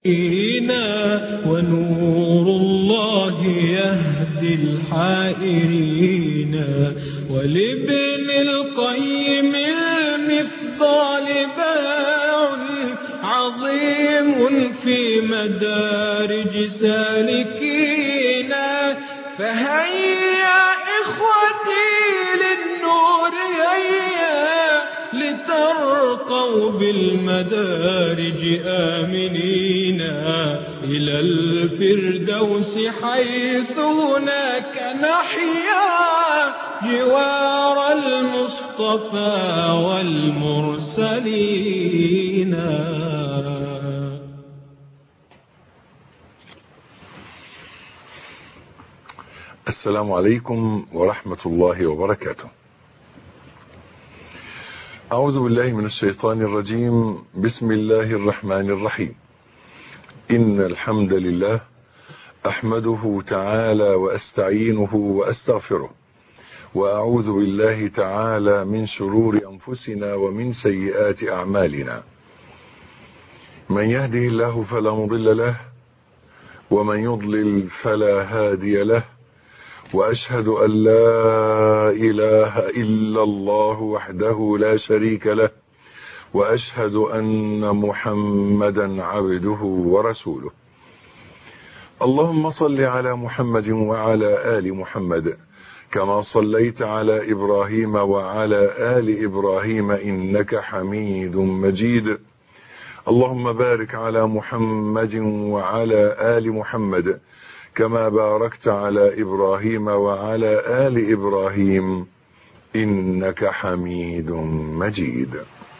ونور الله يهدي الحائرين ولابن القيم المفضال باع عظيم في مدارج سالكين فهيا إخوتي للنور هيا لترقوا بالمدارج آمنين إلى الفردوس حيث هناك نحيا جوار المصطفى والمرسلين السلام عليكم ورحمة الله وبركاته أعوذ بالله من الشيطان الرجيم بسم الله الرحمن الرحيم إن الحمد لله أحمده تعالى وأستعينه وأستغفره وأعوذ بالله تعالى من شرور أنفسنا ومن سيئات أعمالنا من يهده الله فلا مضل له ومن يضلل فلا هادي له واشهد ان لا اله الا الله وحده لا شريك له واشهد ان محمدا عبده ورسوله اللهم صل على محمد وعلى ال محمد كما صليت على ابراهيم وعلى ال ابراهيم انك حميد مجيد اللهم بارك على محمد وعلى ال محمد كما باركت على ابراهيم وعلى ال ابراهيم انك حميد مجيد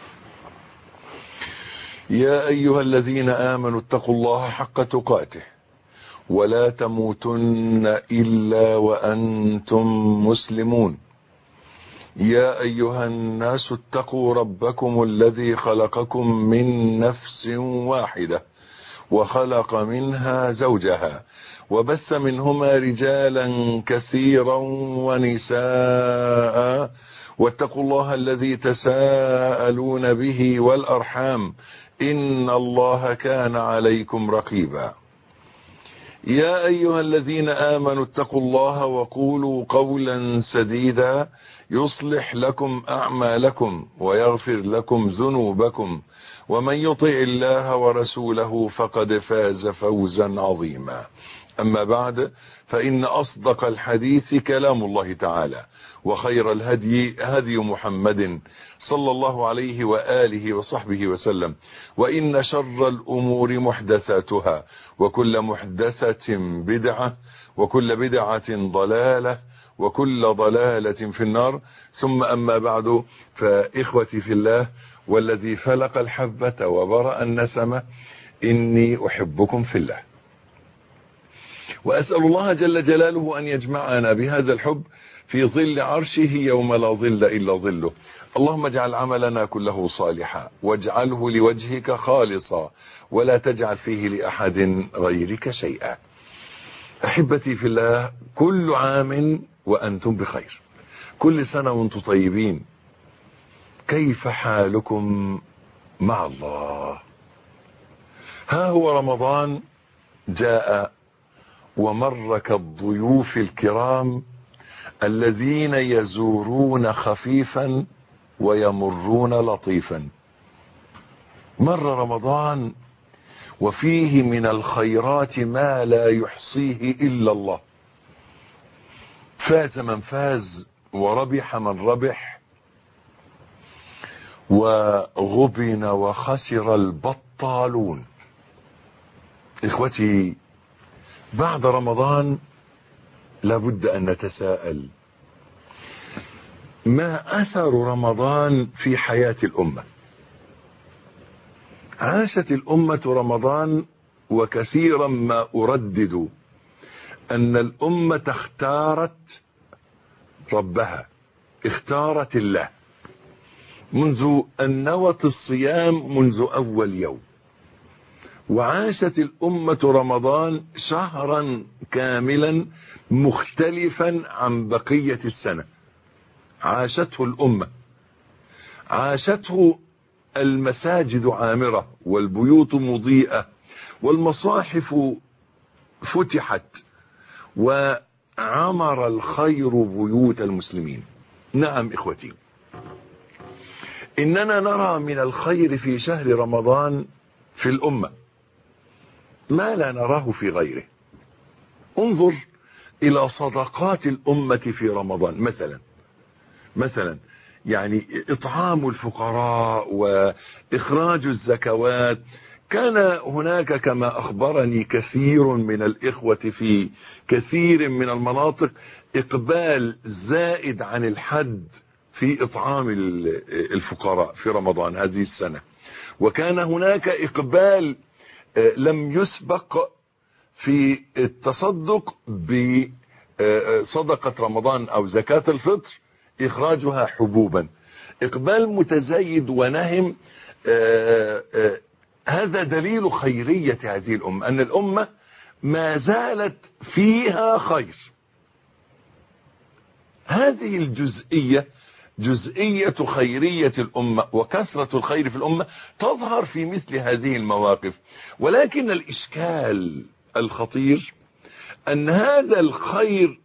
يا ايها الذين امنوا اتقوا الله حق تقاته ولا تموتن الا وانتم مسلمون يا ايها الناس اتقوا ربكم الذي خلقكم من نفس واحده وخلق منها زوجها وبث منهما رجالا كثيرا ونساء واتقوا الله الذي تساءلون به والارحام ان الله كان عليكم رقيبا يا ايها الذين امنوا اتقوا الله وقولوا قولا سديدا يصلح لكم اعمالكم ويغفر لكم ذنوبكم ومن يطع الله ورسوله فقد فاز فوزا عظيما أما بعد فإن أصدق الحديث كلام الله تعالى وخير الهدي هدي محمد صلى الله عليه وآله وصحبه وسلم وإن شر الأمور محدثاتها وكل محدثة بدعة وكل بدعة ضلالة وكل ضلالة في النار ثم أما بعد فإخوتي في الله والذي فلق الحبة وبرأ النسمة إني أحبكم في الله وأسأل الله جل جلاله أن يجمعنا بهذا الحب في ظل عرشه يوم لا ظل إلا ظله اللهم اجعل عملنا كله صالحا واجعله لوجهك خالصا ولا تجعل فيه لأحد غيرك شيئا أحبتي في الله كل عام وأنتم بخير كل سنة وانتم طيبين كيف حالكم مع الله ها هو رمضان جاء ومر كالضيوف الكرام الذين يزورون خفيفا ويمرون لطيفا مر رمضان وفيه من الخيرات ما لا يحصيه الا الله فاز من فاز وربح من ربح وغبن وخسر البطالون اخوتي بعد رمضان لابد ان نتساءل ما اثر رمضان في حياه الامه عاشت الامه رمضان وكثيرا ما اردد ان الامه اختارت ربها اختارت الله منذ ان نوت الصيام منذ اول يوم وعاشت الأمة رمضان شهرا كاملا مختلفا عن بقية السنة عاشته الأمة عاشته المساجد عامرة والبيوت مضيئة والمصاحف فتحت وعمر الخير بيوت المسلمين نعم إخوتي إننا نرى من الخير في شهر رمضان في الأمة ما لا نراه في غيره انظر إلى صدقات الأمة في رمضان مثلا مثلا يعني إطعام الفقراء وإخراج الزكوات كان هناك كما أخبرني كثير من الإخوة في كثير من المناطق إقبال زائد عن الحد في إطعام الفقراء في رمضان هذه السنة وكان هناك إقبال لم يسبق في التصدق بصدقة رمضان أو زكاة الفطر إخراجها حبوبا إقبال متزايد ونهم هذا دليل خيرية هذه الأمة أن الأمة ما زالت فيها خير هذه الجزئية جزئية خيرية الأمة وكثرة الخير في الأمة تظهر في مثل هذه المواقف ولكن الإشكال الخطير أن هذا الخير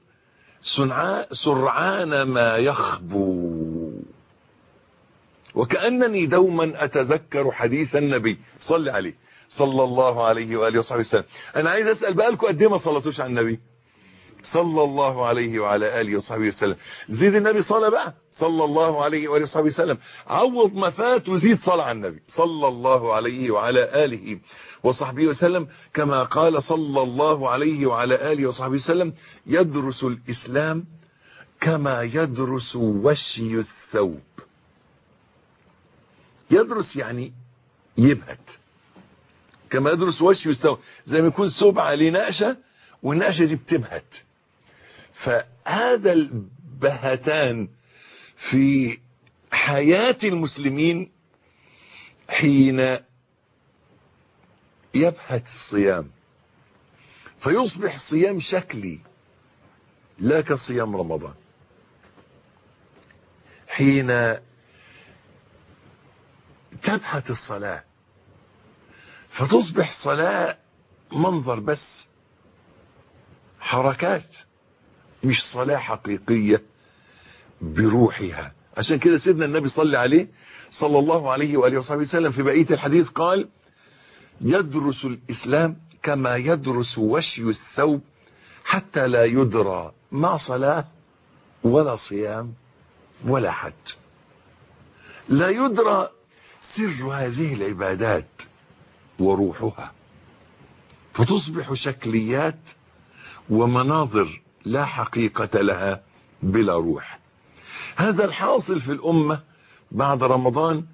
سرعان ما يخبو وكأنني دوما أتذكر حديث النبي صلى عليه صلى الله عليه وآله وصحبه وسلم أنا عايز أسأل بقالكم قد ايه ما صلتوش على النبي صلى الله عليه وعلى آله وصحبه وسلم زيد النبي صلى بقى صلى الله عليه وآله وصحبه وسلم عوض ما فات وزيد صلى على النبي صلى الله عليه وعلى آله وصحبه وسلم كما قال صلى الله عليه وعلى آله وصحبه وسلم يدرس الإسلام كما يدرس وشي الثوب يدرس يعني يبهت كما يدرس وشي الثوب زي ما يكون ثوب عليه نقشة والنقشة دي بتبهت فهذا البهتان في حياة المسلمين حين يبهت الصيام فيصبح صيام شكلي لا كصيام رمضان حين تبهت الصلاة فتصبح صلاة منظر بس حركات مش صلاة حقيقية بروحها عشان كده سيدنا النبي صلى عليه صلى الله عليه وآله وصحبه وسلم في بقية الحديث قال يدرس الإسلام كما يدرس وشي الثوب حتى لا يدرى ما صلاة ولا صيام ولا حج لا يدرى سر هذه العبادات وروحها فتصبح شكليات ومناظر لا حقيقة لها بلا روح هذا الحاصل في الأمة بعد رمضان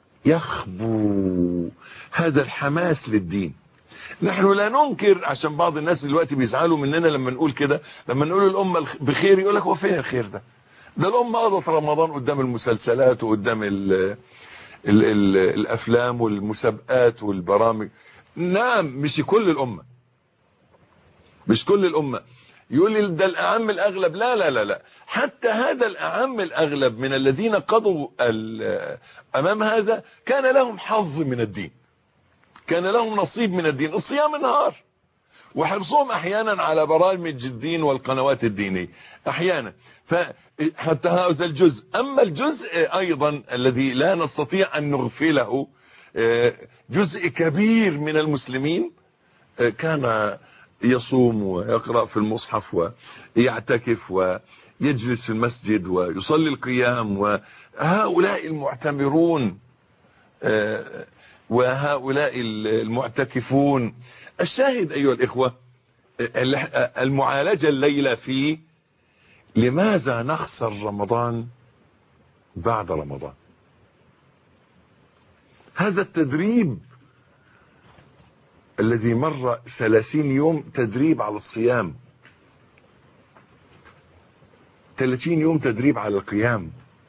يخبو هذا الحماس للدين نحن لا ننكر عشان بعض الناس دلوقتي بيزعلوا مننا لما نقول كده لما نقول الأمة بخير يقول لك هو فين الخير ده ده الأمة قضت رمضان قدام المسلسلات وقدام ال ال ال الأفلام والمسابقات والبرامج نعم مش كل الأمة مش كل الأمة يقول لي ده الأعم الأغلب لا لا لا لا حتى هذا الأعم الأغلب من الذين قضوا أمام هذا كان لهم حظ من الدين كان لهم نصيب من الدين الصيام النهار وحرصهم احيانا على برامج الدين والقنوات الدينية احيانا فحتى هذا الجزء اما الجزء ايضا الذي لا نستطيع ان نغفله جزء كبير من المسلمين كان يصوم ويقرأ في المصحف ويعتكف ويجلس في المسجد ويصلي القيام وهؤلاء المعتمرون وهؤلاء المعتكفون الشاهد أيها الإخوة المعالجة الليلة في لماذا نخسر رمضان بعد رمضان هذا التدريب الذي مر ثلاثين يوم تدريب على الصيام ثلاثين يوم تدريب على القيام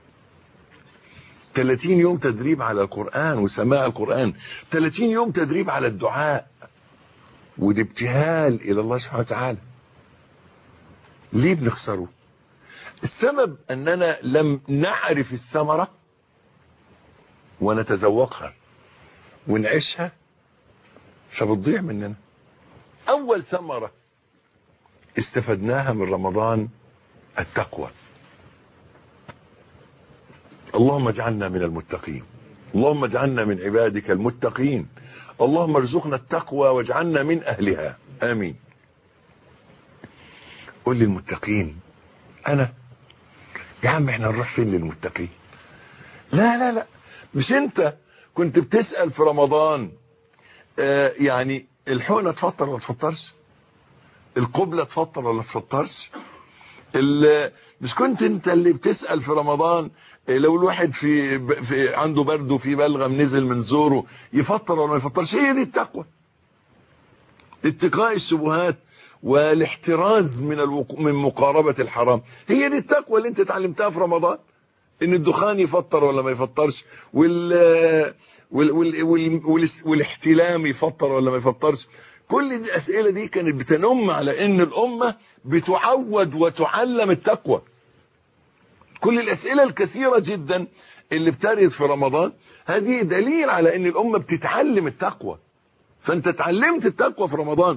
30 يوم تدريب على القرآن وسماع القرآن 30 يوم تدريب على الدعاء ودي ابتهال إلى الله سبحانه وتعالى ليه بنخسره السبب أننا لم نعرف الثمرة ونتذوقها ونعيشها فبتضيع مننا اول ثمرة استفدناها من رمضان التقوى اللهم اجعلنا من المتقين اللهم اجعلنا من عبادك المتقين اللهم ارزقنا التقوى واجعلنا من اهلها امين قل للمتقين انا يا عم احنا نروح فين للمتقين لا لا لا مش انت كنت بتسأل في رمضان آه يعني الحقنة تفطر ولا تفطرش القبلة تفطر ولا تفطرش مش كنت انت اللي بتسأل في رمضان لو الواحد في, في عنده برد وفي بلغم نزل من زوره يفطر ولا ما يفطرش هي دي التقوى اتقاء الشبهات والاحتراز من الوقو... من مقاربة الحرام هي دي التقوى اللي انت اتعلمتها في رمضان ان الدخان يفطر ولا ما يفطرش وال... وال... وال... وال... والاحتلام يفطر ولا ما يفطرش كل الاسئله دي كانت بتنم على ان الامه بتعود وتعلم التقوى كل الاسئله الكثيره جدا اللي بترد في رمضان هذه دليل على ان الامه بتتعلم التقوى فانت اتعلمت التقوى في رمضان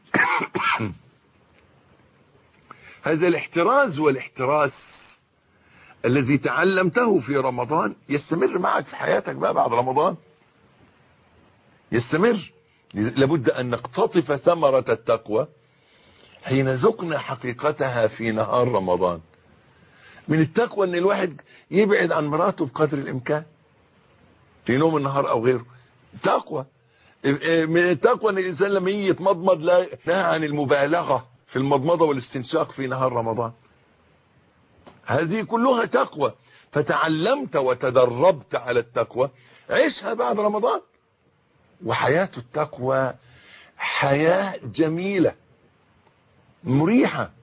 هذا الاحتراز والاحتراس الذي تعلمته في رمضان يستمر معك في حياتك بقى بعد رمضان يستمر لابد أن نقتطف ثمرة التقوى حين ذقنا حقيقتها في نهار رمضان من التقوى ان الواحد يبعد عن مراته بقدر الامكان في نوم النهار او غيره تقوى من التقوى ان الانسان لما يجي يتمضمض لا نهى عن المبالغه في المضمضه والاستنشاق في نهار رمضان هذه كلها تقوى فتعلمت وتدربت على التقوى عيشها بعد رمضان وحياة التقوى حياة جميلة مريحة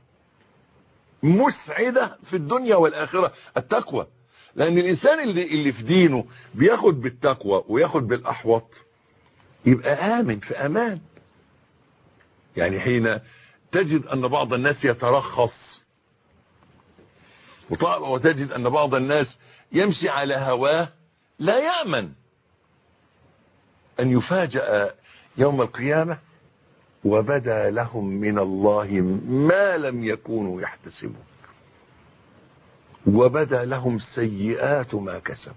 مسعدة في الدنيا والآخرة التقوى لأن الإنسان اللي, اللي في دينه بياخد بالتقوى وياخد بالأحوط يبقى آمن في أمان يعني حين تجد أن بعض الناس يترخص وتجد أن بعض الناس يمشي على هواه لا يأمن أن يفاجأ يوم القيامة وبدا لهم من الله ما لم يكونوا يحتسبون وبدا لهم سيئات ما كسبوا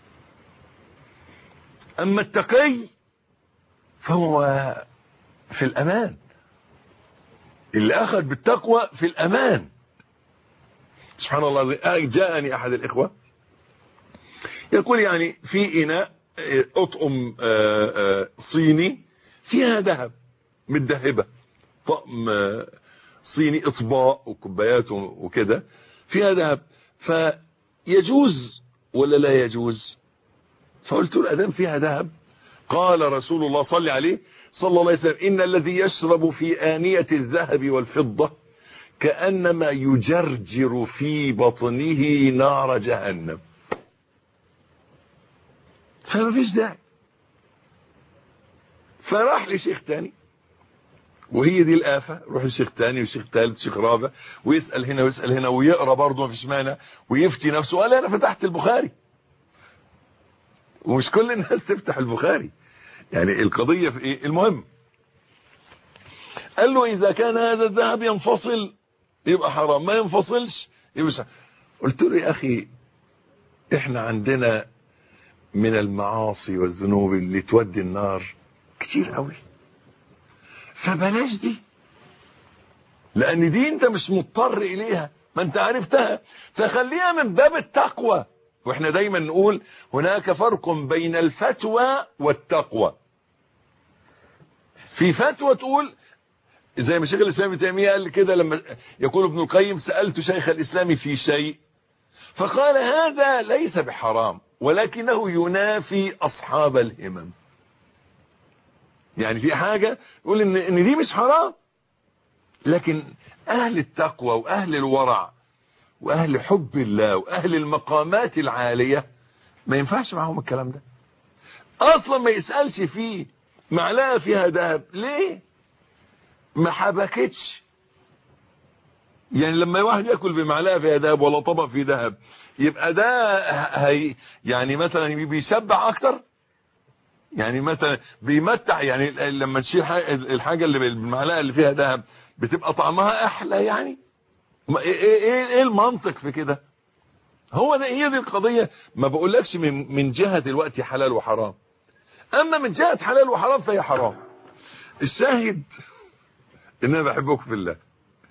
أما التقي فهو في الأمان اللي أخذ بالتقوى في الأمان سبحان الله جاءني أحد الإخوة يقول يعني في إناء اطقم صيني فيها ذهب متذهبة طقم صيني اطباق وكوبايات وكده فيها ذهب فيجوز ولا لا يجوز فقلت له ادام فيها ذهب قال رسول الله صلى عليه صلى الله عليه وسلم ان الذي يشرب في آنية الذهب والفضة كأنما يجرجر في بطنه نار جهنم فما فيش داعي فراح لشيخ تاني وهي دي الآفة روح لشيخ تاني وشيخ ثالث شيخ رابع ويسأل هنا ويسأل هنا ويقرأ برضه ما فيش مانع ويفتي نفسه قال أنا فتحت البخاري ومش كل الناس تفتح البخاري يعني القضية في ايه المهم قال له إذا كان هذا الذهب ينفصل يبقى حرام ما ينفصلش يبقى قلت له يا أخي احنا عندنا من المعاصي والذنوب اللي تودي النار كتير قوي فبلاش دي لان دي انت مش مضطر اليها ما انت عرفتها فخليها من باب التقوى واحنا دايما نقول هناك فرق بين الفتوى والتقوى في فتوى تقول زي ما شيخ الاسلام ابن تيميه قال كده لما يقول ابن القيم سالت شيخ الاسلام في شيء فقال هذا ليس بحرام ولكنه ينافي اصحاب الهمم يعني في حاجة يقول ان, إن دي مش حرام لكن اهل التقوى واهل الورع واهل حب الله واهل المقامات العالية ما ينفعش معهم الكلام ده اصلا ما يسألش فيه معلقة فيها ذهب ليه ما حبكتش يعني لما واحد ياكل بمعلقه فيها ذهب ولا طبق فيه ذهب يبقى ده هي يعني مثلا بيشبع اكتر يعني مثلا بيمتع يعني لما تشيل الحاجة اللي بالمعلقة اللي فيها ذهب بتبقى طعمها احلى يعني ايه ايه ايه المنطق في كده هو ده هي دي القضية ما بقولكش من من جهة دلوقتي حلال وحرام اما من جهة حلال وحرام فهي حرام الشاهد ان انا بحبكم في الله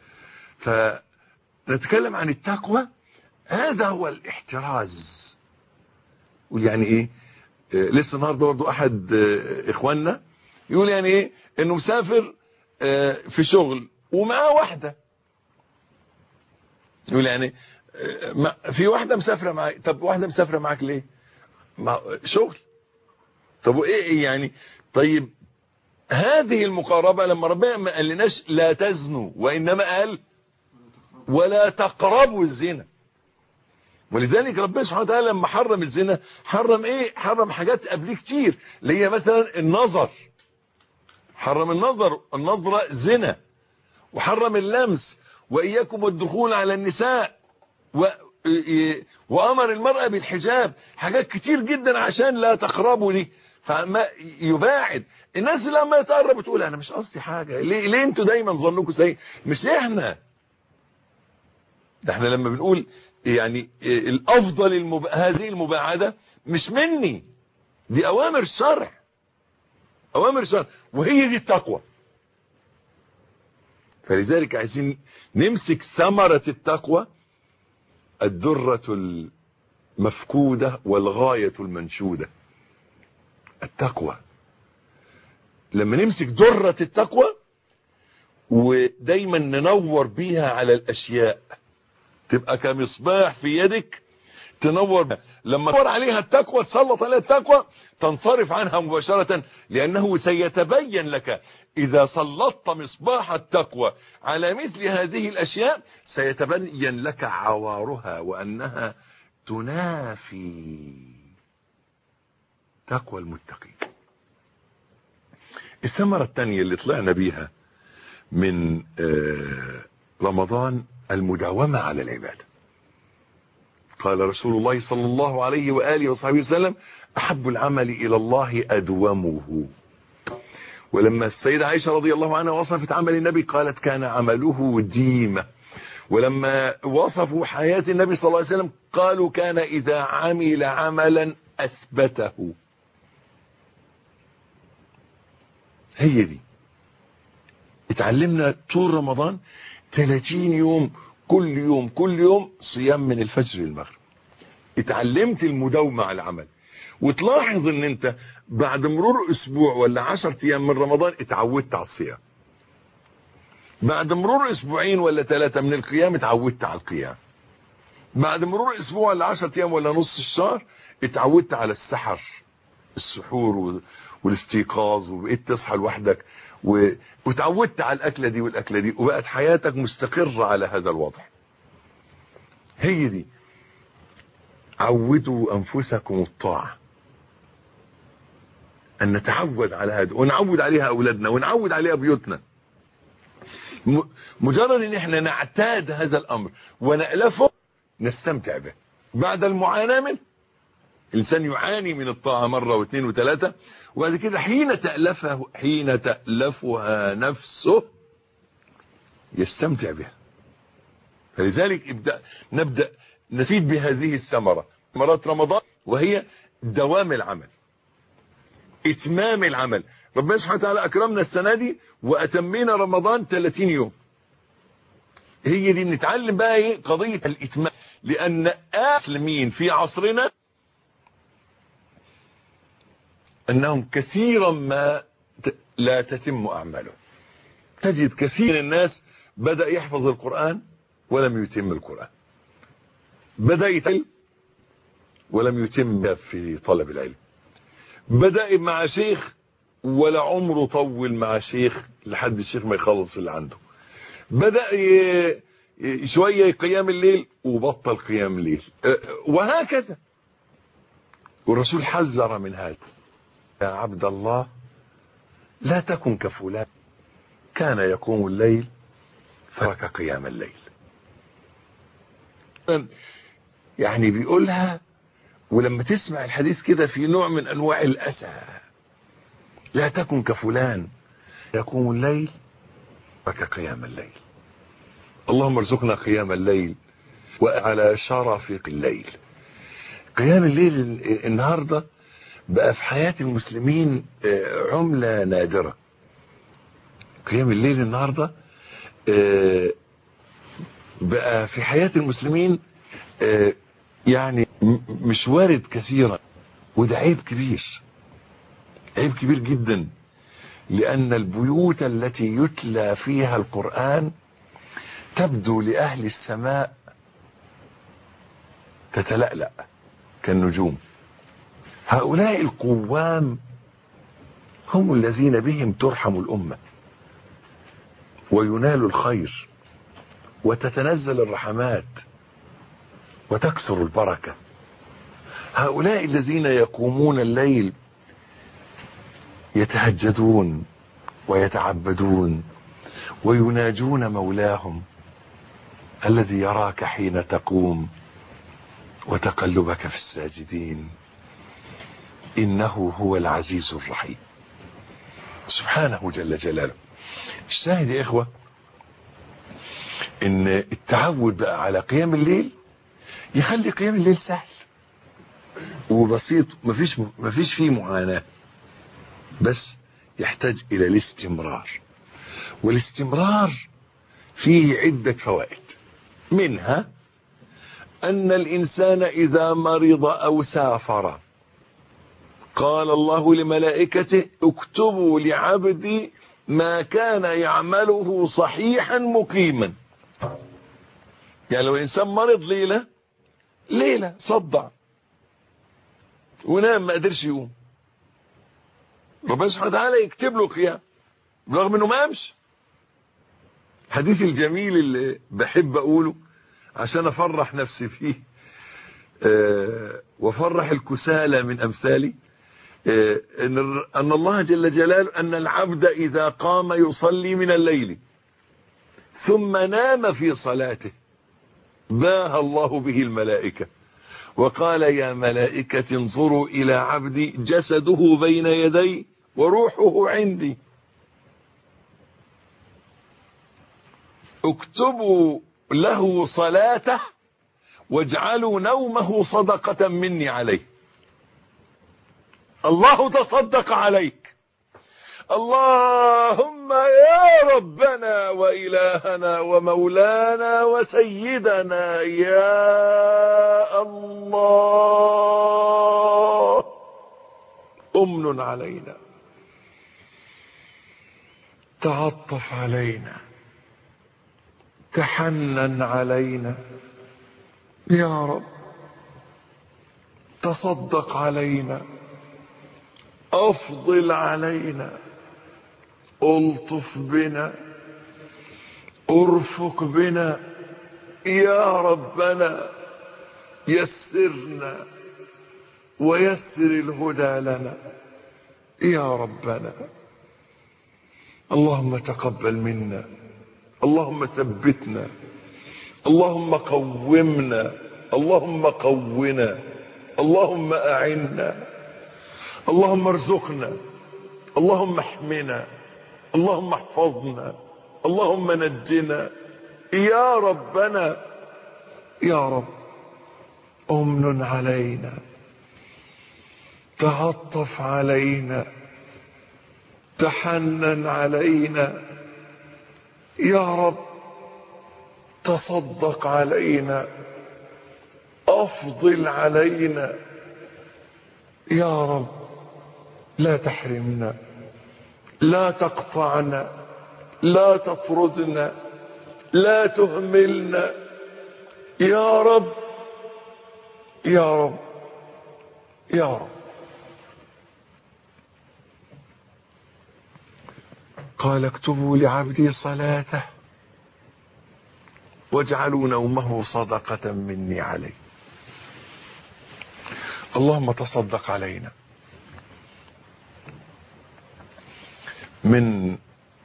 فنتكلم عن التقوى هذا هو الاحتراز ويعني ايه آه لسه النهارده برضه احد آه اخواننا يقول يعني ايه انه مسافر آه في شغل ومعاه واحده يقول يعني في واحده مسافره معاك طب واحده مسافره معاك ليه مع شغل طب وايه يعني طيب هذه المقاربه لما ربنا ما قالناش لا تزنوا وانما قال ولا تقربوا الزنا ولذلك ربنا سبحانه وتعالى لما حرم الزنا حرم ايه حرم حاجات قبليه كتير اللي هي مثلا النظر حرم النظر النظرة زنا وحرم اللمس واياكم الدخول على النساء و وامر المرأة بالحجاب حاجات كتير جدا عشان لا تقربوا دي فما يباعد الناس لما يتقرب تقول انا مش قصدي حاجة ليه, ليه انتوا دايما ظنكم سيء مش احنا ده احنا لما بنقول يعني الافضل المب... هذه المباعدة مش مني دي اوامر الشرع اوامر الشرع وهي دي التقوى فلذلك عايزين نمسك ثمرة التقوى الدرة المفقودة والغاية المنشودة التقوى لما نمسك درة التقوى ودايما ننور بيها على الاشياء تبقى كمصباح في يدك تنور بها. لما تنور عليها التقوى تسلط عليها التقوى تنصرف عنها مباشرة لأنه سيتبين لك إذا سلطت مصباح التقوى على مثل هذه الأشياء سيتبين لك عوارها وأنها تنافي تقوى المتقين الثمرة الثانية اللي طلعنا بيها من رمضان المداومة على العبادة قال رسول الله صلى الله عليه وآله وصحبه وسلم أحب العمل إلى الله أدومه ولما السيدة عائشة رضي الله عنها وصفت عمل النبي قالت كان عمله ديمة ولما وصفوا حياة النبي صلى الله عليه وسلم قالوا كان إذا عمل عملا أثبته هي دي اتعلمنا طول رمضان 30 يوم كل يوم كل يوم صيام من الفجر للمغرب اتعلمت المداومة على العمل وتلاحظ ان انت بعد مرور اسبوع ولا 10 ايام من رمضان اتعودت على الصيام بعد مرور اسبوعين ولا ثلاثة من القيام اتعودت على القيام بعد مرور اسبوع ولا 10 ايام ولا نص الشهر اتعودت على السحر السحور والاستيقاظ وبقيت تصحى لوحدك و... وتعودت على الاكله دي والاكله دي وبقت حياتك مستقره على هذا الوضع هي دي عودوا انفسكم الطاعه ان نتعود على هذا ونعود عليها اولادنا ونعود عليها بيوتنا م... مجرد ان احنا نعتاد هذا الامر ونألفه نستمتع به بعد المعاناه منه الانسان يعاني من الطاعه مره واثنين وثلاثه وبعد كده حين تألفه حين تألفها نفسه يستمتع بها فلذلك ابدأ نبدأ نفيد بهذه الثمرة ثمرات رمضان وهي دوام العمل اتمام العمل ربنا سبحانه وتعالى اكرمنا السنة دي واتمينا رمضان 30 يوم هي دي بنتعلم بقى ايه قضية الاتمام لان المسلمين في عصرنا انهم كثيرا ما لا تتم اعمالهم تجد كثير من الناس بدأ يحفظ القرآن ولم يتم القرآن بدأ يتم ولم يتم في طلب العلم بدأ مع شيخ ولا عمره طول مع شيخ لحد الشيخ ما يخلص اللي عنده بدأ شوية قيام الليل وبطل قيام الليل وهكذا والرسول حذر من هذا يا عبد الله لا تكن كفلان كان يقوم الليل ترك قيام الليل يعني بيقولها ولما تسمع الحديث كده في نوع من انواع الاسى لا تكن كفلان يقوم الليل وكقيام الليل اللهم ارزقنا قيام الليل وعلى شرف الليل قيام الليل النهارده بقى في حياة المسلمين عملة نادرة قيام الليل النهارده بقى في حياة المسلمين يعني مش وارد كثيرا وده عيب كبير عيب كبير جدا لأن البيوت التي يتلى فيها القرآن تبدو لأهل السماء تتلألأ كالنجوم هؤلاء القوام هم الذين بهم ترحم الأمة وينال الخير وتتنزل الرحمات وتكثر البركة هؤلاء الذين يقومون الليل يتهجدون ويتعبدون ويناجون مولاهم الذي يراك حين تقوم وتقلبك في الساجدين انه هو العزيز الرحيم سبحانه جل جلاله الشاهد يا اخوه ان التعود بقى على قيام الليل يخلي قيام الليل سهل وبسيط مفيش مفيش فيه معاناه بس يحتاج الى الاستمرار والاستمرار فيه عده فوائد منها ان الانسان اذا مرض او سافر قال الله لملائكته اكتبوا لعبدي ما كان يعمله صحيحا مقيما يعني لو انسان مرض ليله ليله صدع ونام ما قدرش يقوم ربنا سبحانه وتعالى يكتب له قيام رغم انه ما قامش الحديث الجميل اللي بحب اقوله عشان افرح نفسي فيه أه وافرح الكسالى من امثالي أه ان ان الله جل جلاله ان العبد اذا قام يصلي من الليل ثم نام في صلاته باهى الله به الملائكه وقال يا ملائكه انظروا الى عبدي جسده بين يدي وروحه عندي اكتبوا له صلاته واجعلوا نومه صدقة مني عليه الله تصدق عليك اللهم يا ربنا وإلهنا ومولانا وسيدنا يا الله أمن علينا تعطف علينا تحنن علينا يا رب تصدق علينا افضل علينا الطف بنا ارفق بنا يا ربنا يسرنا ويسر الهدى لنا يا ربنا اللهم تقبل منا اللهم ثبتنا اللهم قومنا اللهم قونا اللهم اعنا اللهم ارزقنا اللهم احمنا اللهم احفظنا اللهم نجنا يا ربنا يا رب امن علينا تعطف علينا تحنن علينا يا رب تصدق علينا افضل علينا يا رب لا تحرمنا لا تقطعنا لا تطردنا لا تهملنا يا رب يا رب يا رب قال اكتبوا لعبدي صلاته واجعلوا نومه صدقة مني عليه اللهم تصدق علينا من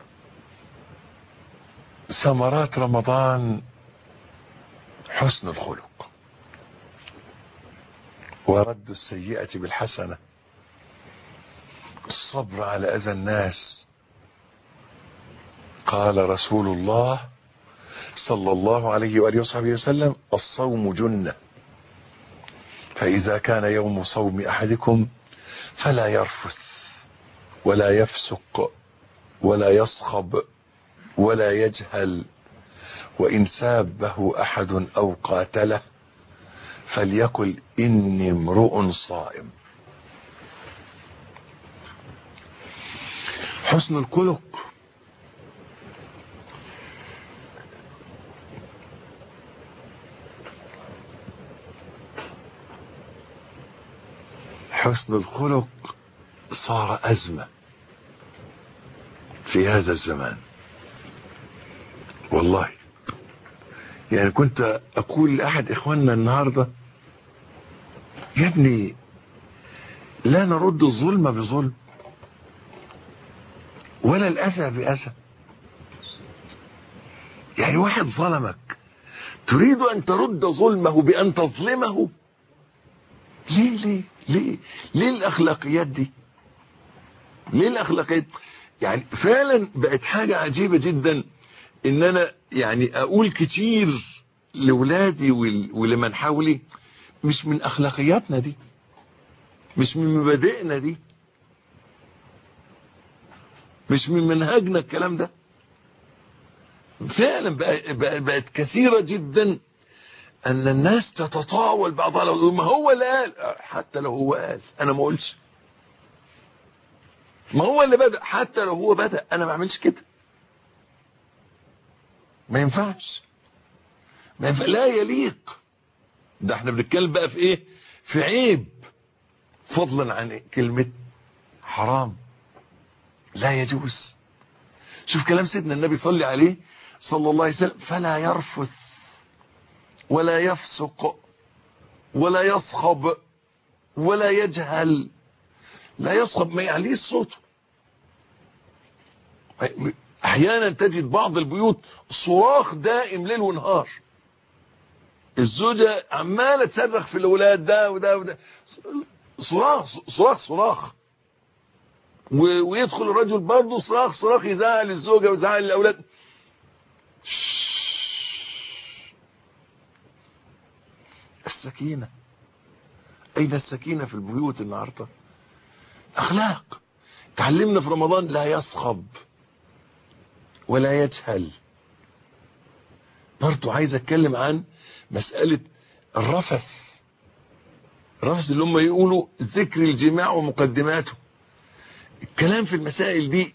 ثمرات رمضان حسن الخلق ورد السيئة بالحسنة الصبر على أذى الناس قال رسول الله صلى الله عليه وآله وصحبه وسلم الصوم جنة فإذا كان يوم صوم أحدكم فلا يرفث ولا يفسق ولا يصخب ولا يجهل وإن سابه أحد أو قاتله فليقل إني امرؤ صائم حسن الخلق حسن الخلق صار أزمة في هذا الزمان والله يعني كنت أقول لأحد إخواننا النهاردة يا ابني لا نرد الظلم بظلم ولا الأذى بأذى يعني واحد ظلمك تريد أن ترد ظلمه بأن تظلمه ليه ليه ليه ليه الأخلاقيات دي ليه الأخلاقيات يعني فعلا بقت حاجة عجيبة جدا ان انا يعني اقول كتير لولادي ولمن حولي مش من اخلاقياتنا دي مش من مبادئنا دي مش من منهجنا الكلام ده فعلا بقت, بقت كثيرة جدا ان الناس تتطاول بعضها لو ما هو اللي قال حتى لو هو قال انا ما اقولش ما هو اللي بدأ حتى لو هو بدأ انا ما اعملش كده ما ينفعش ما ينفع لا يليق ده احنا بنتكلم بقى في ايه في عيب فضلا عن كلمة حرام لا يجوز شوف كلام سيدنا النبي صلى عليه صلى الله عليه وسلم فلا يرفث ولا يفسق ولا يصخب ولا يجهل لا يصخب ما يعليش صوته احيانا تجد بعض البيوت صراخ دائم ليل ونهار الزوجة عمالة تصرخ في الاولاد ده وده وده صراخ صراخ صراخ ويدخل الرجل برضه صراخ صراخ يزعل الزوجة ويزعل الاولاد السكينة اين السكينة في البيوت النهارده اخلاق تعلمنا في رمضان لا يصخب ولا يجهل برضو عايز اتكلم عن مسألة الرفث الرفث اللي هم يقولوا ذكر الجماع ومقدماته الكلام في المسائل دي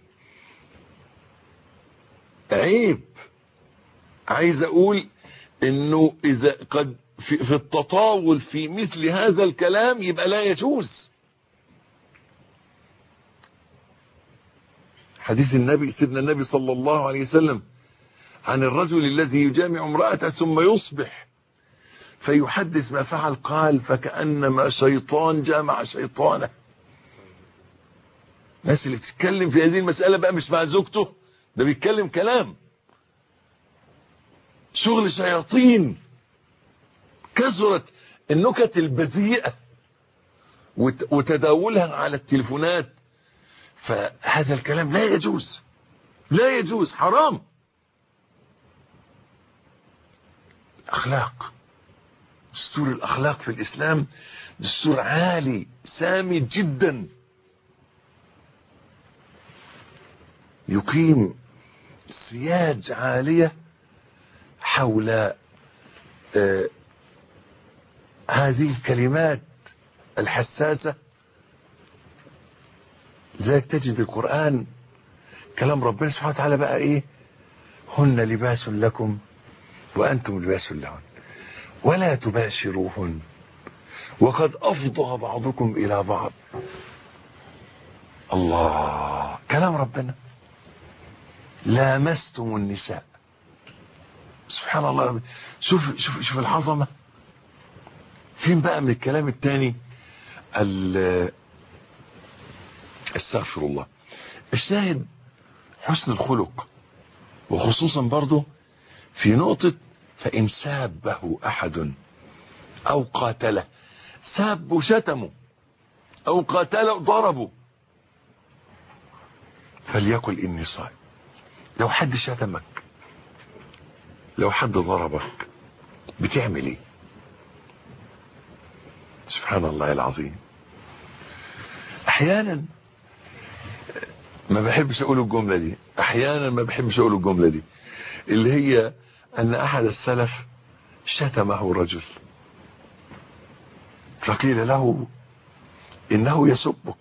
عيب عايز اقول انه اذا قد في, في التطاول في مثل هذا الكلام يبقى لا يجوز حديث النبي سيدنا النبي صلى الله عليه وسلم عن الرجل الذي يجامع امرأته ثم يصبح فيحدث ما فعل قال فكأنما شيطان جامع شيطانه الناس اللي بتتكلم في هذه المسألة بقى مش مع زوجته ده بيتكلم كلام شغل شياطين كثرت النكت البذيئة وتداولها على التليفونات فهذا الكلام لا يجوز لا يجوز حرام اخلاق دستور الاخلاق في الاسلام دستور عالي سامي جدا يقيم سياج عالية حول آه هذه الكلمات الحساسة لذلك تجد القرآن كلام ربنا سبحانه وتعالى بقى ايه هن لباس لكم وأنتم لباس لهن ولا تباشروهن وقد أفضى بعضكم إلى بعض الله كلام ربنا لامستم النساء سبحان الله شوف شوف شوف العظمة فين بقى من الكلام التاني استغفر الله الشاهد حسن الخلق وخصوصا برضه في نقطة فإن سابه أحد أو قاتله ساب شتمه أو قاتله ضربه فليقل اني صائم لو حد شتمك لو حد ضربك بتعمل ايه سبحان الله العظيم احيانا ما بحبش اقول الجملة دي احيانا ما بحبش اقول الجملة دي اللي هي ان احد السلف شتمه رجل فقيل له انه يسبك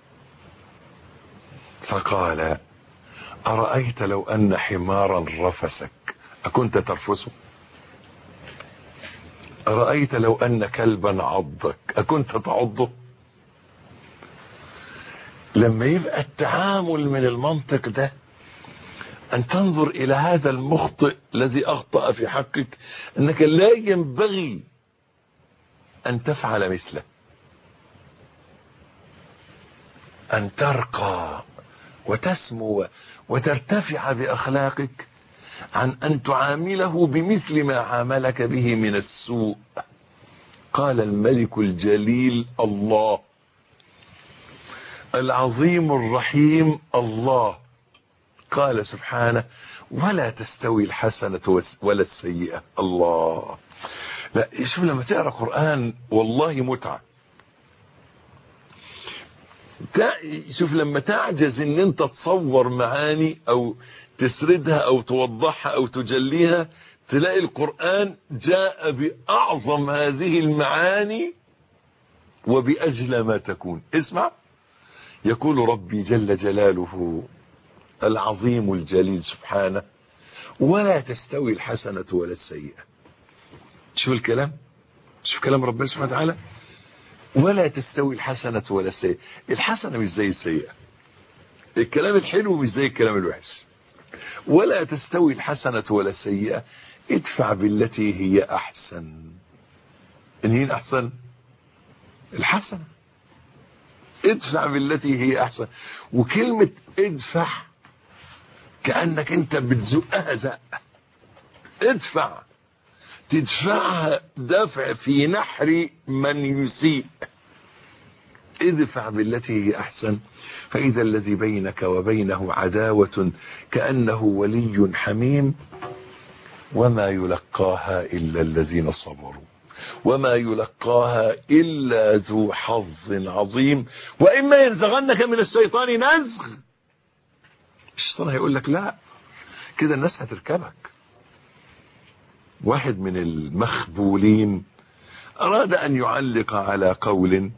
فقال ارايت لو ان حمارا رفسك اكنت ترفسه ارايت لو ان كلبا عضك اكنت تعضه لما يبقى التعامل من المنطق ده ان تنظر الى هذا المخطئ الذي اخطأ في حقك انك لا ينبغي ان تفعل مثله ان ترقى وتسمو وترتفع باخلاقك عن ان تعامله بمثل ما عاملك به من السوء قال الملك الجليل الله العظيم الرحيم الله قال سبحانه ولا تستوي الحسنة ولا السيئة الله لا شوف لما تقرأ قرآن والله متعة شوف لما تعجز ان انت تصور معاني او تسردها او توضحها او تجليها تلاقي القرآن جاء بأعظم هذه المعاني وبأجل ما تكون اسمع يقول ربي جل جلاله العظيم الجليل سبحانه ولا تستوي الحسنة ولا السيئة شوف الكلام شوف كلام ربنا سبحانه وتعالى ولا تستوي الحسنة ولا السيئة الحسنة مش زي السيئة الكلام الحلو مش زي الكلام الوحش ولا تستوي الحسنة ولا السيئة ادفع بالتي هي احسن ان هي احسن الحسنة ادفع بالتي هي احسن وكلمة ادفع كأنك انت بتزقها زق ادفع تدفعها دفع في نحر من يسيء ادفع بالتي هي احسن فاذا الذي بينك وبينه عداوة كأنه ولي حميم وما يلقاها الا الذين صبروا وما يلقاها الا ذو حظ عظيم واما ينزغنك من الشيطان نزغ الشيطان هيقول لك لا كده الناس هتركبك واحد من المخبولين اراد ان يعلق على قول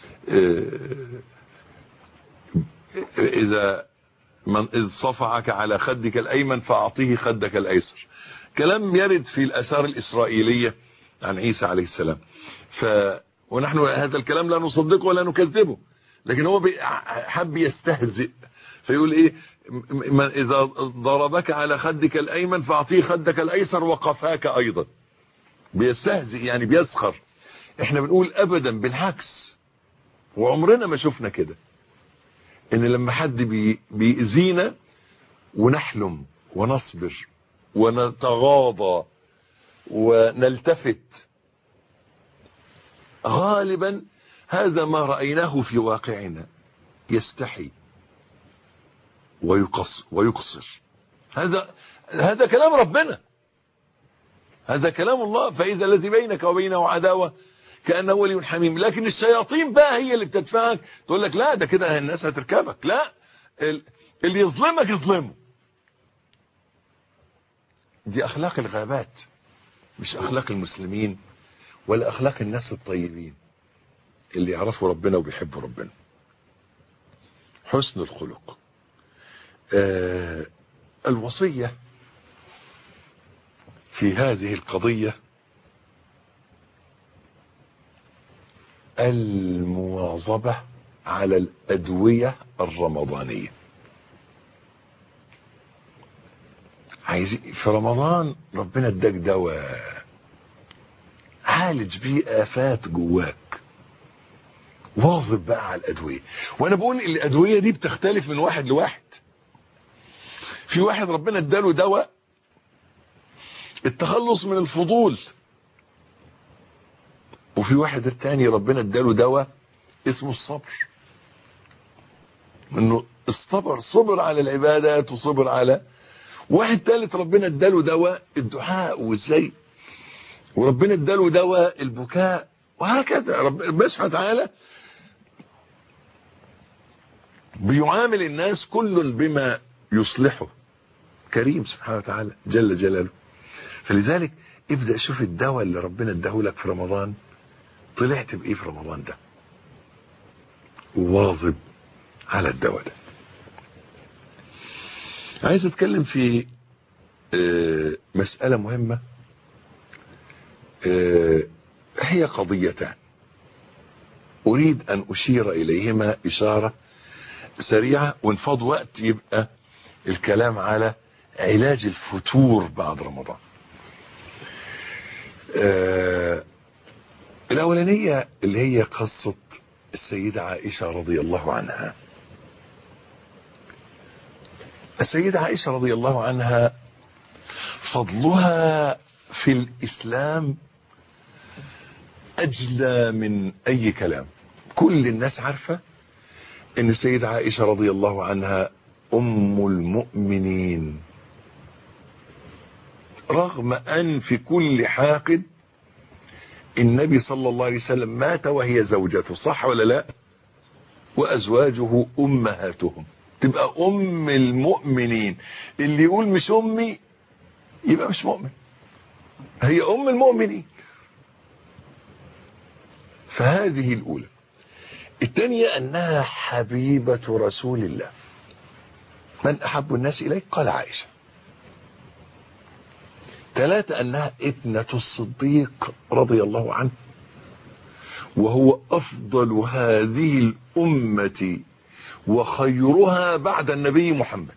اذا من اذ صفعك على خدك الايمن فاعطيه خدك الايسر كلام يرد في الاثار الاسرائيليه عن عيسى عليه السلام ف ونحن هذا الكلام لا نصدقه ولا نكذبه لكن هو حب يستهزئ فيقول ايه اذا ضربك على خدك الايمن فاعطيه خدك الايسر وقفاك ايضا بيستهزئ يعني بيسخر احنا بنقول ابدا بالعكس وعمرنا ما شفنا كده ان لما حد بي بيأذينا ونحلم ونصبر ونتغاضى ونلتفت غالبا هذا ما رأيناه في واقعنا يستحي ويقص ويقصر هذا هذا كلام ربنا هذا كلام الله فإذا الذي بينك وبينه عداوة كأنه ولي حميم لكن الشياطين بقى هي اللي بتدفعك تقول لك لا ده كده الناس هتركبك لا اللي يظلمك يظلمه دي أخلاق الغابات مش أخلاق المسلمين ولا أخلاق الناس الطيبين اللي يعرفوا ربنا وبيحبوا ربنا حسن الخلق آه الوصية في هذه القضية المواظبة على الأدوية الرمضانية عايز في رمضان ربنا اداك دواء عالج بيه آفات جواك واظب بقى على الأدوية وأنا بقول الأدوية دي بتختلف من واحد لواحد في واحد ربنا اداله دواء التخلص من الفضول وفي واحد التاني ربنا اداله دواء اسمه الصبر انه اصطبر صبر على العبادات وصبر على واحد ثالث ربنا اداله دواء الدعاء وازاي وربنا اداله دواء البكاء وهكذا ربنا سبحانه وتعالى بيعامل الناس كل بما يصلحه كريم سبحانه وتعالى جل جلاله فلذلك ابدأ شوف الدواء اللي ربنا اداه لك في رمضان طلعت بايه في رمضان ده وواظب على الدواء ده عايز اتكلم في مسألة مهمة هي قضيتان اريد ان اشير اليهما اشارة سريعة وانفض وقت يبقى الكلام على علاج الفتور بعد رمضان الاولانية اللي هي قصة السيدة عائشة رضي الله عنها السيدة عائشة رضي الله عنها فضلها في الإسلام أجلى من أي كلام كل الناس عارفة أن السيدة عائشة رضي الله عنها أم المؤمنين رغم أن في كل حاقد النبي صلى الله عليه وسلم مات وهي زوجته صح ولا لا وأزواجه أمهاتهم تبقى أم المؤمنين اللي يقول مش أمي يبقى مش مؤمن هي أم المؤمنين فهذه الأولى الثانية أنها حبيبة رسول الله من أحب الناس إليك قال عائشة ثلاثة أنها ابنة الصديق رضي الله عنه وهو أفضل هذه الأمة وخيرها بعد النبي محمد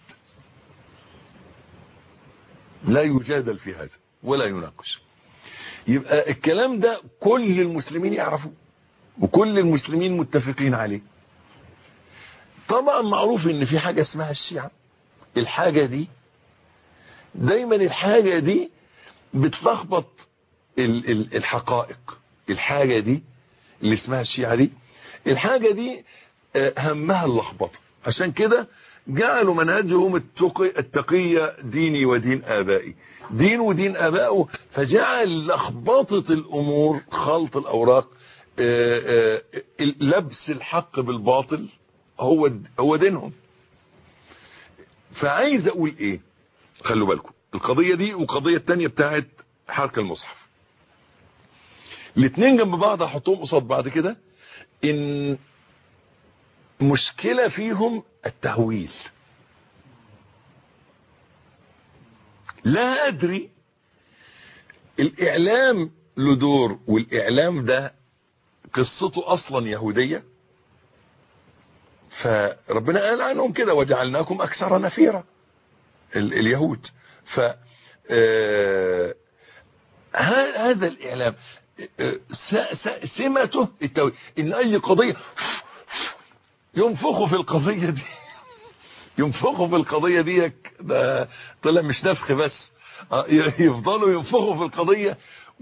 لا يجادل في هذا ولا يناقش يبقى الكلام ده كل المسلمين يعرفوه وكل المسلمين متفقين عليه طبعا معروف ان في حاجة اسمها الشيعة الحاجة دي دايما الحاجة دي بتلخبط الحقائق الحاجة دي اللي اسمها الشيعة دي الحاجة دي همها اللخبطة عشان كده جعلوا منهجهم التقي التقية ديني ودين آبائي دين ودين آبائه فجعل لخبطة الأمور خلط الأوراق لبس الحق بالباطل هو هو دينهم فعايز أقول إيه خلوا بالكم القضية دي والقضية التانية بتاعت حرق المصحف الاتنين جنب بعض هحطهم قصاد بعض كده ان مشكلة فيهم التهويل لا ادري الاعلام له دور والاعلام ده قصته اصلا يهودية فربنا قال عنهم كده وجعلناكم اكثر نفيرا اليهود ف هذا الاعلام سمته التوحيد ان اي قضية ينفخوا في القضية دي ينفخوا في القضية دي ده طلع مش نفخ بس يفضلوا ينفخوا في القضية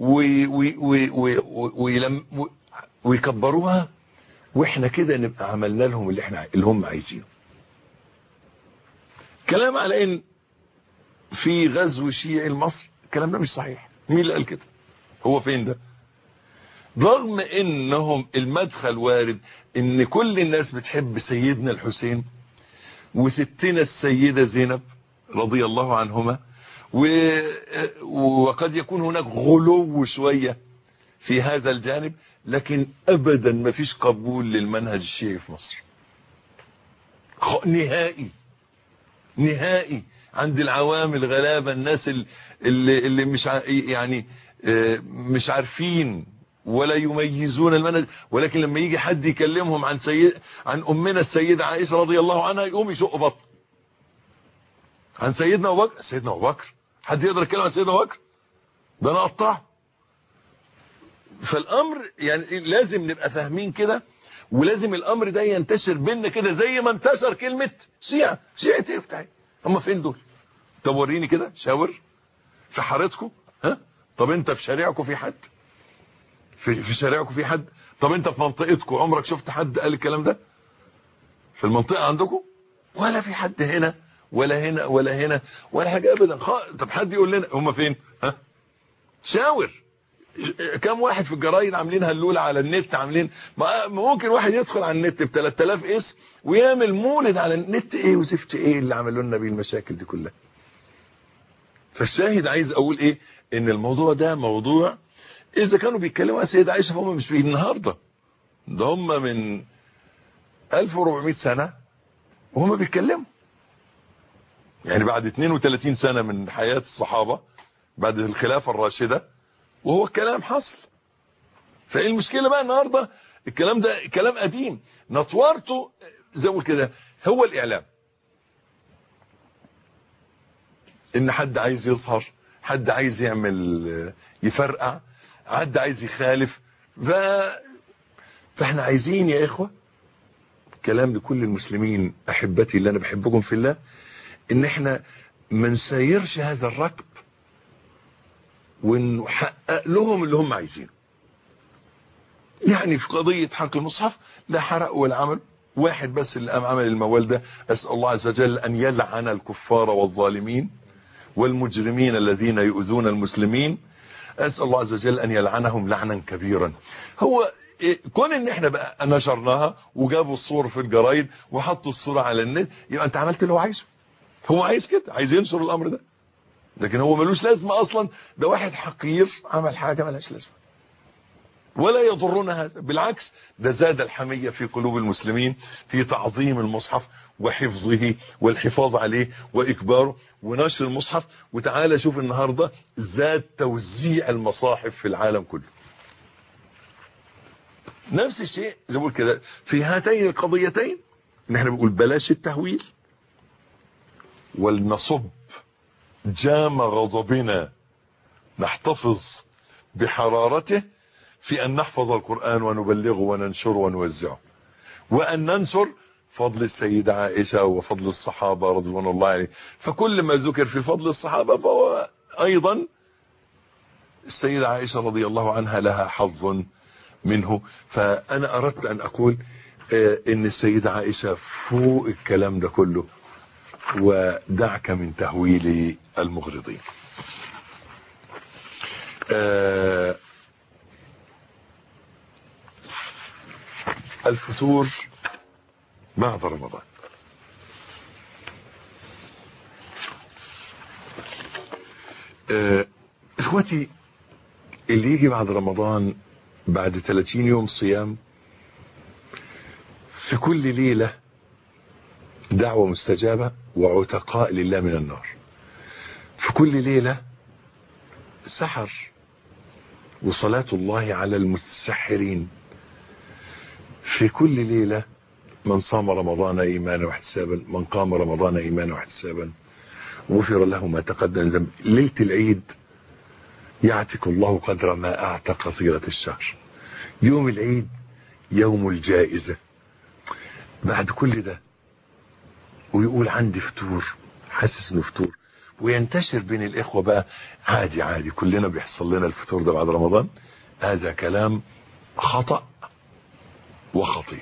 ويكبروها واحنا كده نبقى عملنا لهم اللي احنا اللي هم عايزينه كلام على ان في غزو شيعي لمصر الكلام ده مش صحيح مين اللي قال كده هو فين ده رغم انهم المدخل وارد ان كل الناس بتحب سيدنا الحسين وستنا السيدة زينب رضي الله عنهما وقد يكون هناك غلو شوية في هذا الجانب لكن ابدا ما فيش قبول للمنهج الشيعي في مصر نهائي نهائي عند العوام الغلابة الناس اللي, اللي مش يعني مش عارفين ولا يميزون المنهج ولكن لما يجي حد يكلمهم عن سيد عن امنا السيدة عائشة رضي الله عنها يقوم يشق بطن عن سيدنا ابو بكر سيدنا ابو بكر حد يقدر يتكلم عن سيدنا ابو بكر ده انا اقطعه فالامر يعني لازم نبقى فاهمين كده ولازم الامر ده ينتشر بينا كده زي ما انتشر كلمة شيعة شيعة ايه بتاعي هم فين دول طب وريني كده شاور في حارتكم ها طب انت في شارعكم في حد في, في شارعكم في حد طب انت في منطقتكم عمرك شفت حد قال الكلام ده في المنطقة عندكم ولا في حد هنا ولا هنا ولا هنا ولا حاجة ابدا خ... طب حد يقول لنا هم فين ها شاور كم واحد في الجرايد عاملين هلولة على النت عاملين ما ممكن واحد يدخل على النت ب 3000 اسم ويعمل مولد على النت ايه وزفت ايه اللي عملوا لنا بيه المشاكل دي كلها فالشاهد عايز اقول ايه ان الموضوع ده موضوع اذا كانوا بيتكلموا عن السيدة عائشة فهم مش بيه النهاردة ده هم من 1400 سنة وهم بيتكلموا يعني بعد 32 سنة من حياة الصحابة بعد الخلافة الراشدة وهو الكلام حصل فايه المشكلة بقى النهاردة الكلام ده كلام قديم نطورته زي ما كده هو الاعلام ان حد عايز يظهر حد عايز يعمل يفرقع حد عايز يخالف ف... فاحنا عايزين يا اخوة كلام لكل المسلمين احبتي اللي انا بحبكم في الله ان احنا ما نسيرش هذا الركب ونحقق لهم اللي هم عايزينه يعني في قضية حق المصحف لا حرق ولا عمل واحد بس اللي قام عمل الموال ده اسأل الله عز وجل ان يلعن الكفار والظالمين والمجرمين الذين يؤذون المسلمين اسأل الله عز وجل ان يلعنهم لعنا كبيرا هو كون ان احنا بقى نشرناها وجابوا الصور في الجرايد وحطوا الصورة على النت يبقى انت عملت اللي هو عايزه هو عايز كده عايز ينشر الامر ده لكن هو ملوش لازمة اصلا ده واحد حقير عمل حاجة ملهاش لازمة ولا يضرنا هذا بالعكس ده زاد الحمية في قلوب المسلمين في تعظيم المصحف وحفظه والحفاظ عليه وإكباره ونشر المصحف وتعالى شوف النهاردة زاد توزيع المصاحف في العالم كله نفس الشيء زي ما بقول كده في هاتين القضيتين ان احنا بنقول بلاش التهويل ولنصب جام غضبنا نحتفظ بحرارته في أن نحفظ القرآن ونبلغه وننشره ونوزعه وأن ننشر فضل السيدة عائشة وفضل الصحابة رضوان الله عليه فكل ما ذكر في فضل الصحابة فهو أيضا السيدة عائشة رضي الله عنها لها حظ منه فأنا أردت أن أقول إن السيدة عائشة فوق الكلام ده كله ودعك من تهويل المغرضين آه الفتور بعد رمضان آه اخوتي اللي يجي بعد رمضان بعد 30 يوم صيام في كل ليلة دعوة مستجابة وعتقاء لله من النار في كل ليلة سحر وصلاة الله على المتسحرين في كل ليلة من صام رمضان إيمانا واحتسابا من قام رمضان إيمانا واحتسابا غفر له ما تقدم ذنب ليلة العيد يعتق الله قدر ما أعتق طيلة الشهر يوم العيد يوم الجائزة بعد كل ده ويقول عندي فتور حاسس انه فتور وينتشر بين الاخوة بقى عادي عادي كلنا بيحصل لنا الفتور ده بعد رمضان هذا كلام خطأ وخطير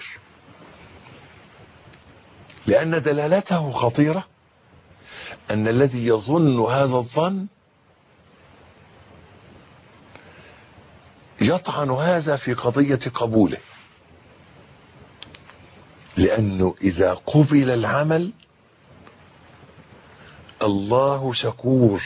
لأن دلالته خطيرة أن الذي يظن هذا الظن يطعن هذا في قضية قبوله لأنه إذا قبل العمل الله شكور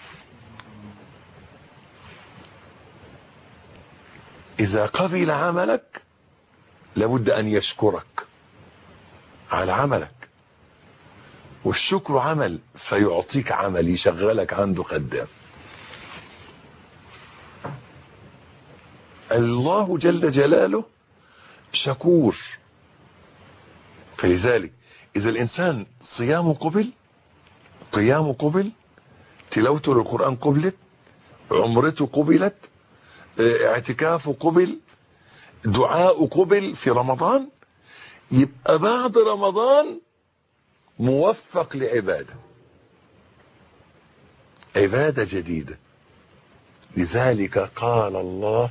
إذا قبل عملك لابد أن يشكرك على عملك والشكر عمل فيعطيك عمل يشغلك عنده خدام الله جل جلاله شكور فلذلك إذا الإنسان صيامه قبل قيامه قبل تلاوته للقرآن قبلت عمرته قبلت اعتكافه قبل دعاء قبل في رمضان يبقى بعد رمضان موفق لعبادة عبادة جديدة لذلك قال الله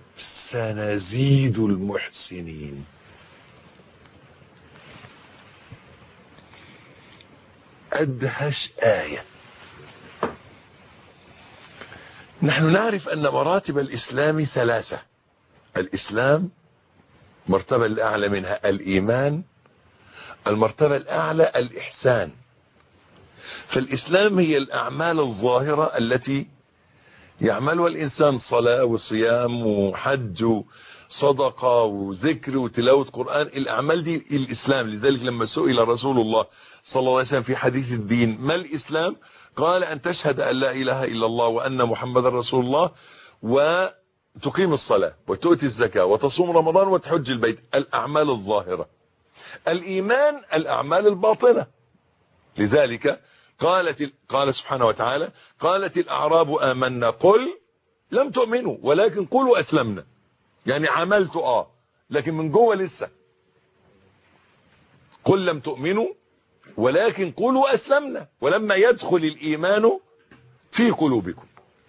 سنزيد المحسنين أدهش آية نحن نعرف أن مراتب الإسلام ثلاثة الإسلام مرتبة الأعلى منها الإيمان المرتبة الأعلى الإحسان فالإسلام هي الأعمال الظاهرة التي يعملها الإنسان صلاة وصيام وحج وصدقة وذكر وتلاوة قرآن الأعمال دي الإسلام لذلك لما سئل رسول الله صلى الله عليه وسلم في حديث الدين ما الإسلام قال أن تشهد أن لا إله إلا الله وأن محمد رسول الله وتقيم الصلاة وتؤتي الزكاة وتصوم رمضان وتحج البيت الأعمال الظاهرة الإيمان الأعمال الباطنة لذلك قالت قال سبحانه وتعالى قالت الأعراب آمنا قل لم تؤمنوا ولكن قولوا أسلمنا يعني عملت آه لكن من جوه لسه قل لم تؤمنوا ولكن قولوا أسلمنا ولما يدخل الإيمان في قلوبكم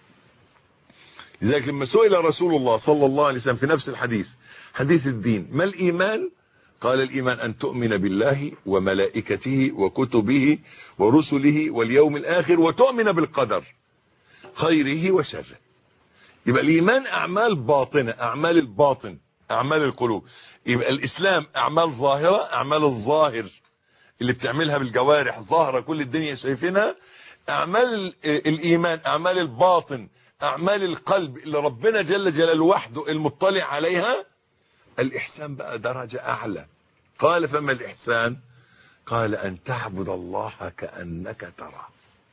لذلك لما سئل رسول الله صلى الله عليه وسلم في نفس الحديث حديث الدين ما الإيمان قال الإيمان أن تؤمن بالله وملائكته وكتبه ورسله واليوم الآخر وتؤمن بالقدر خيره وشره يبقى الإيمان أعمال باطنة أعمال الباطن أعمال القلوب يبقى الإسلام أعمال ظاهرة أعمال الظاهر اللي بتعملها بالجوارح ظاهرة كل الدنيا شايفينها أعمال الإيمان أعمال الباطن أعمال القلب اللي ربنا جل جلاله وحده المطلع عليها الإحسان بقى درجة أعلى قال فما الإحسان قال أن تعبد الله كأنك تراه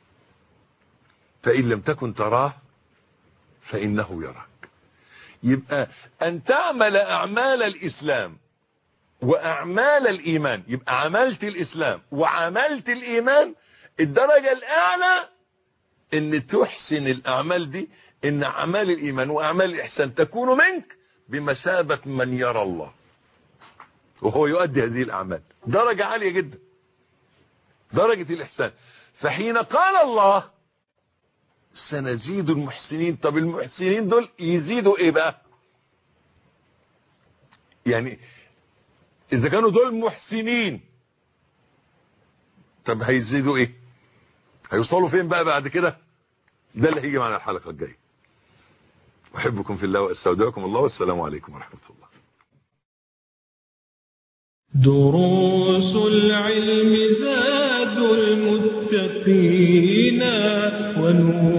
فإن لم تكن تراه فإنه يراك يبقى أن تعمل أعمال الإسلام وأعمال الإيمان يبقى عملت الإسلام وعملت الإيمان الدرجة الأعلى أن تحسن الأعمال دي أن أعمال الإيمان وأعمال الإحسان تكون منك بمثابة من يرى الله وهو يؤدي هذه الأعمال درجة عالية جدا درجة الإحسان فحين قال الله سنزيد المحسنين طب المحسنين دول يزيدوا ايه بقى يعني اذا كانوا دول محسنين طب هيزيدوا ايه هيوصلوا فين بقى بعد كده ده اللي هيجي معنا الحلقة الجاية احبكم في الله واستودعكم الله والسلام عليكم ورحمة الله دروس العلم زاد المتقين ونور